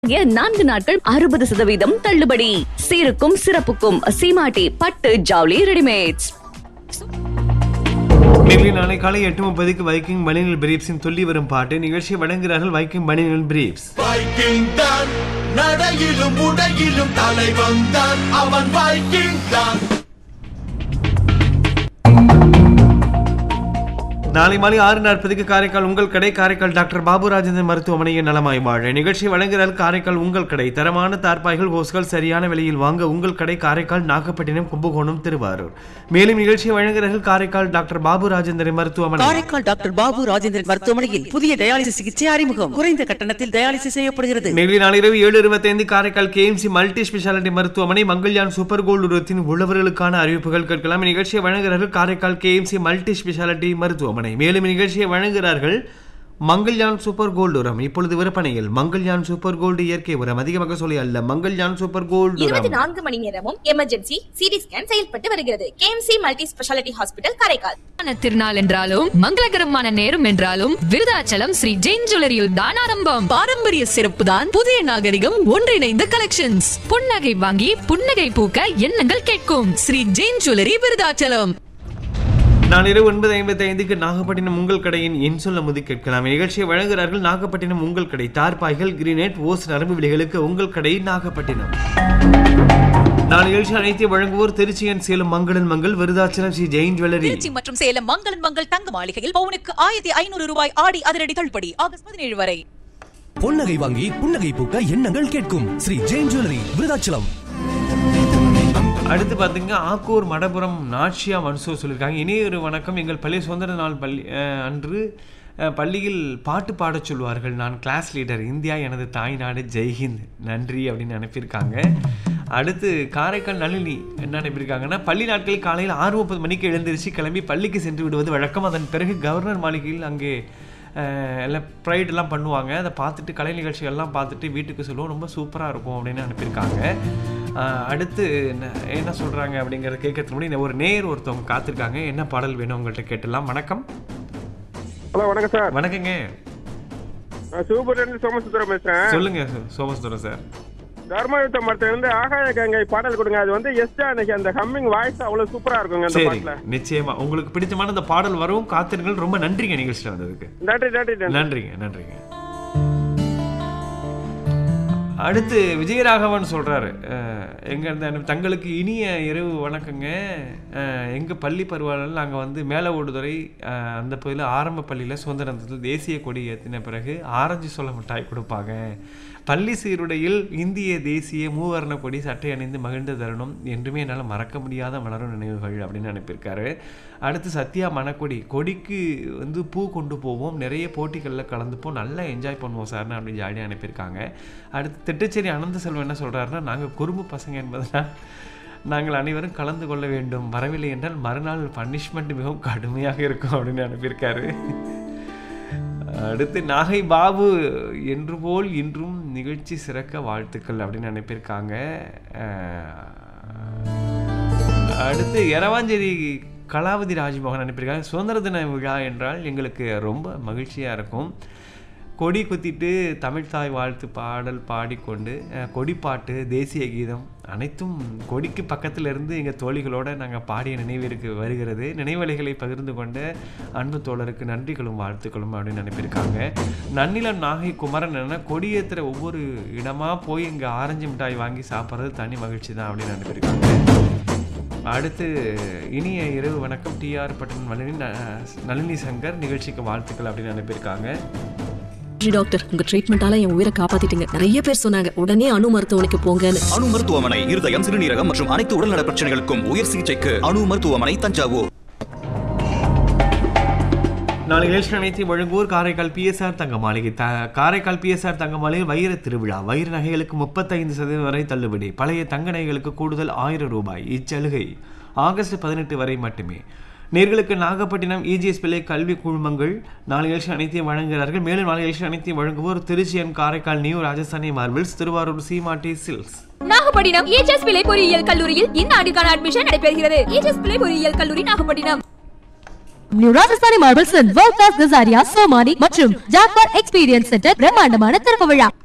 ஆகிய நான்கு நாட்கள் அறுபது சதவீதம் தள்ளுபடி சீருக்கும் சிறப்புக்கும் சீமாட்டி பட்டு ஜவுளி ரெடிமேட்ஸ் நேரில் நாளை காலை எட்டு முப்பதுக்கு வைக்கிங் பனியல் பிரீப்ஸின் சொல்லி வரும் பாட்டு நிகழ்ச்சியை வழங்குகிறார்கள் வைக்கிங் பனியல் பிரீப்ஸ் வைக்கிங் தான் நடையிலும் உடையிலும் தலைவன் தான் அவன் வைக்கிங் தான் நாளை மாலை ஆறு நாற்பதுக்கு காரைக்கால் உங்கள் கடை காரைக்கால் டாக்டர் பாபு ராஜேந்திரன் மருத்துவமனையின் நலமாய் வாழ நிகழ்ச்சி வழங்குகிறார்கள் காரைக்கால் உங்கள் கடை தரமான தார்பாய்கள் ஹோஸ்கள் சரியான விலையில் வாங்க உங்கள் கடை காரைக்கால் நாகப்பட்டினம் கும்பகோணம் திருவாரூர் மேலும் நிகழ்ச்சியை வழங்குகிறார்கள் காரைக்கால் டாக்டர் பாபு ராஜேந்திரன் மருத்துவமனை காரைக்கால் டாக்டர் பாபு ராஜேந்திரன் மருத்துவமனையில் புதிய டயாலிசிஸ் சிகிச்சை அறிமுகம் குறைந்த கட்டணத்தில் டயாலிசிஸ் செய்யப்படுகிறது நெகிழி நாளிரவு ஏழு இருபத்தைந்து காரைக்கால் கேஎம்சி மல்டி ஸ்பெஷாலிட்டி மருத்துவமனை மங்கள்யான் சூப்பர் கோல்டு உரத்தின் உழவர்களுக்கான அறிவிப்புகள் கேட்கலாம் நிகழ்ச்சியை வழங்குகிறார்கள் காரைக்கால் கேஎம்சி மல்டி ஸ்பெஷாலிட்டி மருத்துவமனை மேலும் நிகழ்ச்சியை வழங்குகிறார்கள் மங்கள்யான் சூப்பர் கோல்டு உரம் இப்பொழுது விற்பனையில் மங்கள்யான் சூப்பர் கோல்டு இயற்கை உரம் அதிக மகசூலி அல்ல மங்கள்யான் சூப்பர் கோல்டு இருபத்தி உரம் நான்கு மணி நேரமும் எமர்ஜென்சி சிடி ஸ்கேன் செயல்பட்டு வருகிறது KMC multi speciality hospital Karaikal திருமண திருநாள் என்றாலும் மங்களகரமான நேரம் என்றாலும் விருதாச்சலம் ஸ்ரீ ஜெயின் ஜுவல்லரியில் தான் ஆரம்பம் பாரம்பரிய சிறப்பு தான் புதிய நாகரிகம் ஒன்றிணைந்த கலெக்ஷன்ஸ் புன்னகை வாங்கி புன்னகை பூக்க எண்ணங்கள் கேட்கும் ஸ்ரீ ஜெயின் ஜுவல்லரி விருதாச்சலம் நாளிரவு ஒன்பது ஐம்பத்தி ஐந்துக்கு நாகப்பட்டினம் உங்கள் கடையின் என் சொல்ல முதி கேட்கலாம் நிகழ்ச்சியை வழங்குகிறார்கள் நாகப்பட்டினம் உங்கள் கடை தார்பாய்கள் கிரீனேட் ஓஸ் நரம்பு விலைகளுக்கு உங்கள் கடை நாகப்பட்டினம் நான் நிகழ்ச்சி அனைத்தையும் வழங்குவோர் திருச்சியன் சேலம் மங்களன் மங்கள் விருதாச்சலம் ஸ்ரீ ஜெயின் ஜுவல்லரி திருச்சி மற்றும் சேலம் மங்களன் மங்கள் தங்க மாளிகையில் பவுனுக்கு ஆயிரத்தி ஐநூறு ரூபாய் ஆடி அதிரடி தள்ளுபடி ஆகஸ்ட் பதினேழு வரை பொன்னகை வாங்கி புன்னகை பூக்க எண்ணங்கள் கேட்கும் ஸ்ரீ ஜெயின் ஜுவல்லரி விருதாச்சலம் அடுத்து பார்த்தீங்கன்னா ஆக்கூர் மடபுரம் நாட்சியா மன்சூர் சொல்லியிருக்காங்க இனிய ஒரு வணக்கம் எங்கள் பள்ளி சுதந்திர நாள் பள்ளி அஹ், அன்று அஹ், பள்ளியில் பாட்டு பாடச் சொல்வார்கள் நான் கிளாஸ் லீடர் இந்தியா எனது தாய்நாடு ஜெய்ஹிந்த் நன்றி அப்படின்னு அனுப்பியிருக்காங்க அடுத்து காரைக்கால் நளினி என்ன அனுப்பியிருக்காங்கன்னா பள்ளி நாட்களில் காலையில் ஆறு முப்பது மணிக்கு எழுந்திருச்சு கிளம்பி பள்ளிக்கு சென்று விடுவது வழக்கம் அதன் பிறகு கவர்னர் மாளிகையில் அங்கே அஹ், எல்லாம் ப்ரைடெல்லாம் பண்ணுவாங்க அதை பார்த்துட்டு கலை நிகழ்ச்சிகள்லாம் பார்த்துட்டு வீட்டுக்கு சொல்லுவோம் ரொம்ப சூப்பராக இருக்கும் அப்படின்னு அனுப்பியிருக்காங்க அஹ், அடுத்து என்ன என்ன சொல்கிறாங்க அப்படிங்கிறத கேட்கறதுக்கு முன்னாடி ஒரு நேர் ஒருத்தவங்க காத்திருக்காங்க என்ன பாடல் வேணும் உங்கள்கிட்ட கேட்டுடலாம் வணக்கம் ஹலோ வணக்கம் சார் வணக்கங்க நான் சிவபுரிலிருந்து சோமசுந்தரம் பேசுறேன் சொல்லுங்க சோ- சோமசுந்தரம் சார் தர்மயுத்த மரத்துல இருந்து ஆகாய கங்கை பாடல் கொடுங்க அது வந்து எஸ்டா அன்னைக்கு அந்த ஹம்மிங் வாய்ஸ் அவ்வளவு சூப்பரா இருக்குங்க அந்த சரி பாட்டுல நிச்சயமா உங்களுக்கு பிடிச்சமான இந்த பாடல் வரும் காத்திருங்கள் ரொம்ப நன்றிங்க நிகழ்ச்சியில் வந்ததுக்கு நன்றி நன்றி நன்றி நன்றிங்க நன்றிங்க அடுத்து விஜயராகவன் சொல்றாரு அஹ், எங்க இருந்த அனு- தங்களுக்கு இனிய இரவு வணக்கங்க அஹ், எங்க பள்ளி பருவாவில் நாங்கள் வந்து மேல ஓடுதுறை அஹ், அந்த பகுதியில் ஆரம்ப பள்ளியில் சுதந்திரத்தில் தேசிய கொடி ஏற்றின பிறகு ஆரஞ்சு சொல்ல மிட்டாய் கொடுப்பாங்க பள்ளி சீருடையில் இந்திய தேசிய மூவர்ண கொடி சட்டை அணிந்து மகிழ்ந்த தருணம் என்றுமே என்னால் மறக்க முடியாத மலரும் நினைவுகள் அப்படின்னு அனுப்பியிருக்காரு அடுத்து சத்யா மணக்கொடி கொடிக்கு வந்து பூ கொண்டு போவோம் நிறைய போட்டிகளில் கலந்துப்போம் நல்லா என்ஜாய் பண்ணுவோம் சார்னு அப்படி ஜாலியாக அனுப்பியிருக்காங்க அடுத்து திட்டச்சேரி அனந்த செல்வம் என்ன சொல்கிறாருன்னா நாங்கள் குறும்பு பசங்க என்பதனால் நாங்கள் அனைவரும் கலந்து கொள்ள வேண்டும் வரவில்லை என்றால் மறுநாள் பனிஷ்மெண்ட் மிகவும் கடுமையாக இருக்கும் அப்படின்னு அனுப்பியிருக்காரு அடுத்து நாகை பாபு என்று போல் இன்றும் நிகழ்ச்சி சிறக்க வாழ்த்துக்கள் அப்படின்னு அனுப்பியிருக்காங்க அஹ், அடுத்து எரவாஞ்சேரி கலாவதி ராஜ்மோகன் அனுப்பியிருக்காங்க சுதந்திர தின விழா என்றால் எங்களுக்கு ரொம்ப மகிழ்ச்சியாக இருக்கும் கொடி குத்திட்டு தமிழ்தாய் வாழ்த்து பாடல் பாடிக்கொண்டு அஹ், கொடிப்பாட்டு தேசிய கீதம் அனைத்தும் கொடிக்கு பக்கத்தில் இருந்து எங்கள் தோழிகளோடு நாங்கள் பாடிய நினைவிற்கு வருகிறது நினைவலைகளை பகிர்ந்து கொண்ட அன்பு தோழருக்கு நன்றிகளும் வாழ்த்துக்களும் அப்படின்னு அனுப்பியிருக்காங்க நன்னிலம் நாகை குமரன் என்ன கொடியேற்றுற ஒவ்வொரு இடமா போய் இங்கே ஆரஞ்சு மிட்டாய் வாங்கி சாப்பிட்றது தனி மகிழ்ச்சி தான் அப்படின்னு அனுப்பியிருக்காங்க அடுத்து இனிய இரவு வணக்கம் டிஆர் பட்டன் நளினி ந- நளினி சங்கர் நிகழ்ச்சிக்கு வாழ்த்துக்கள் அப்படின்னு அனுப்பியிருக்காங்க நன்றி டாக்டர் உங்க ட்ரீட்மெண்டால என் உயிரை காப்பாத்திட்டீங்க நிறைய பேர் சொன்னாங்க உடனே அணு மருத்துவமனைக்கு போங்கன்னு அணு மருத்துவமனை இருதயம் சிறுநீரகம் மற்றும் அனைத்து உடல்நல பிரச்சனைகளுக்கும் உயர் சிகிச்சைக்கு அணு மருத்துவமனை தஞ்சாவூர் நாளை நிகழ்ச்சி அனைத்தையும் வழங்குவோர் காரைக்கால் பிஎஸ்ஆர் தங்க மாளிகை த காரைக்கால் பிஎஸ்ஆர் தங்க மாளிகை வைர திருவிழா வைர நகைகளுக்கு முப்பத்தைந்து சதவீதம் வரை தள்ளுபடி பழைய தங்க நகைகளுக்கு கூடுதல் ஆயிரம் ரூபாய் இச்சலுகை ஆகஸ்ட் பதினெட்டு வரை மட்டுமே நேர்களுக்கு நாகப்பட்டினம் இஜிஎஸ் பிள்ளை கல்வி குழுமங்கள் நாளை நிகழ்ச்சி அனைத்தையும் வழங்குகிறார்கள் மேலும் நாளை நிகழ்ச்சி அனைத்தையும் வழங்குவோர் Trichy and Karaikal new Rajasthani marbles Thiruvarur Seematti silks Nagapattinam ages Pillay பொறியியல் கல்லூரியில் இந்த ஆண்டுக்கான அட்மிஷன் நடைபெறுகிறது ஏஜஸ் பிள்ளை பொறியியல் கல்லூரி Nagapattinam new Rajasthani marbles world class Kajaria Somany மற்றும் ஜாக்வார் எக்ஸ்பீரியன்ஸ் சென்டர் பிரம்மாண்டமான திறப்பு விழா